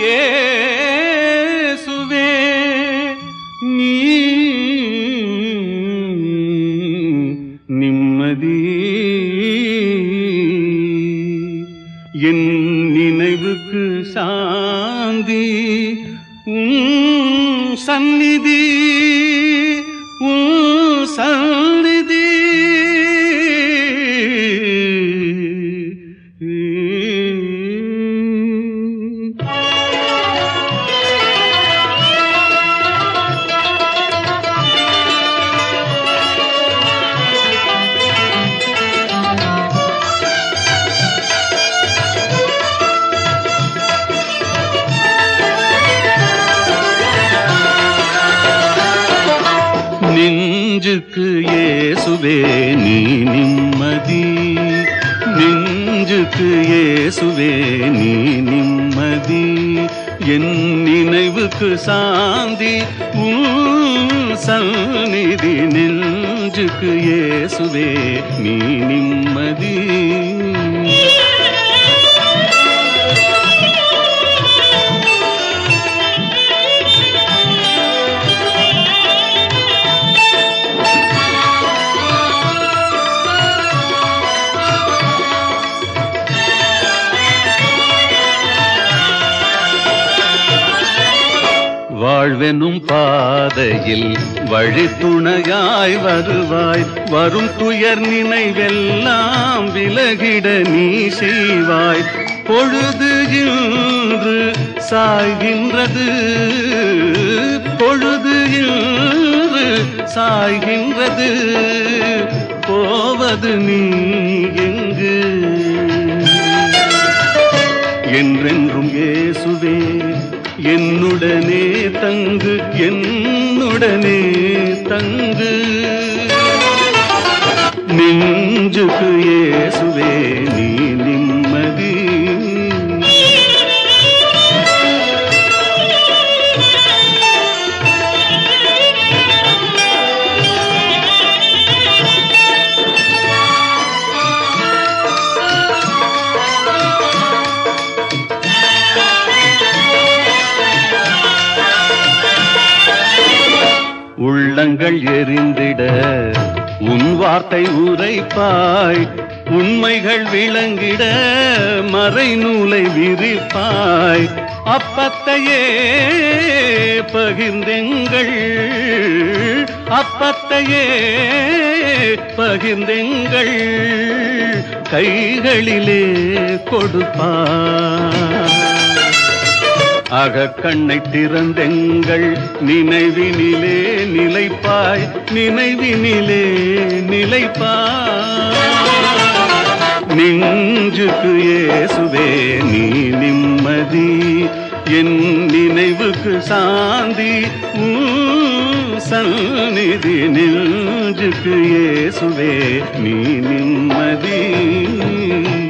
இயேசுவே நீ நிம்மதி என் நினைவுக்கு சாந்தி உன் சந்நிதி உன் சந்நிதி நெஞ்சுக்கு இயேசுவே நீ நிம்மதி நெஞ்சுக்கு இயேசுவே நீ நிம்மதி என் நினைவுக்கு சாந்தி உன் சந்நிதி நெஞ்சுக்கு இயேசுவே நீ நிம்மதி வாழ்வெனும் பாதையில் வழித்துணையாய் வருவாய் வரும் துயர் நினைவெல்லாம் விலகிட நீ செய்வாய் பொழுது இன்று சாய்கின்றது பொழுது இன்று சாய்கின்றது போவது நீ எங்கு என்றென்றும் இயேசுவே என்னுடனே தங்கு என்னுடனே தங்கு நெஞ்சுக்கு இயேசுவே நீ நிம்மதி உள்ளங்கள் எரிந்திட உன் வார்த்தை உரைப்பாய் உண்மைகள் விளங்கிட மறைநூலை விரிப்பாய் அப்பத்தையே பகிர்ந்தெங்கள் அப்பத்தையே பகிர்ந்தெங்கள் கைகளிலே கொடுப்பாய் அகக்கண்ணை திறந்தெங்கள் நினைவினிலே நிலைப்பாய் நினைவினிலே நிலைப்பாய் நெஞ்சுக்கு இயேசுவே நீ நிம்மதி என் நினைவுக்கு சாந்தி உன் சந்நிதி நெஞ்சுக்கு இயேசுவே நீ நிம்மதி